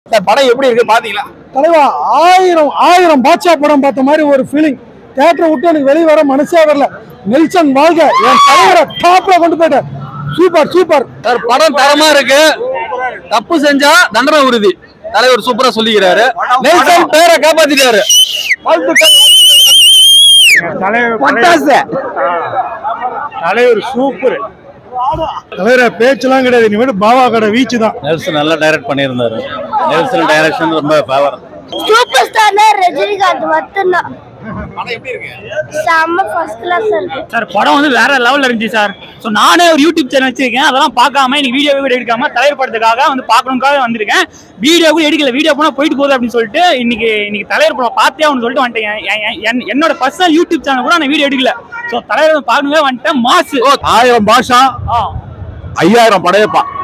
sir படம் எப்படி இருக்கு பாத்தீங்களா தலைவா ஆயிரம் ஆயிரம் பாட்சா படம் பார்த்த மாதிரி ஒரு ஃபீலிங் தேட்டரை விட்டு எனக்கு வெளியே வர மனசே வரல நெல்சன் வாழ்க என் தலைவரை டாப்ல கொண்டு போயிட்டேன் சூப்பர் சூப்பர் சார் படம் தரமா இருக்கு தப்பு செஞ்சா தண்டனை உறுதி தலைவர் சூப்பரா சொல்லிக்கிறாரு நெல்சன் பேரை காப்பாத்திட்டாரு தலைவர் சூப்பர் தலைவர பேச்செல்லாம் கிடையாது இனிமேல் பாவா கடை வீச்சு தான் நெல்சன் நல்லா டைரக்ட் பண்ணியிருந்தாரு நெல்சன் டைரக்ஷன் ரொம்ப ஃபேவர் சூப்பர் ஸ்டார்னா ரஜினிகாந்த் மட்டும்தான் படம் எப்படி இருக்கு செம்ம ஃபர்ஸ்ட் கிளாஸ் இருக்கு சார் படம் வந்து வேற லெவல்ல இருந்துச்சு சார் ஸோ நானே ஒரு யூடியூப் சேனல் வச்சிருக்கேன் அதெல்லாம் பார்க்காம இன்னைக்கு வீடியோ கூட எடுக்காம தலைவர் படத்துக்காக வந்து பார்க்கணுக்காக வந்திருக்கேன் வீடியோ கூட எடுக்கல வீடியோ போனா போயிட்டு போகுது அப்படின்னு சொல்லிட்டு இன்னைக்கு இன்னைக்கு தலைவர் படம் பார்த்தே ஆகணும்னு சொல்லிட்டு வந்துட்டேன் என்- என்- என்- என்னோட பர்சனல் யூடியூப் சேனல் கூட நான் வீடியோ எடுக்கல ஸோ தலைவர் பார்க்கணுமே வந்துட்டேன் மாசு ஆயிரம் பாஷா ஐயாயிரம் படையப்பா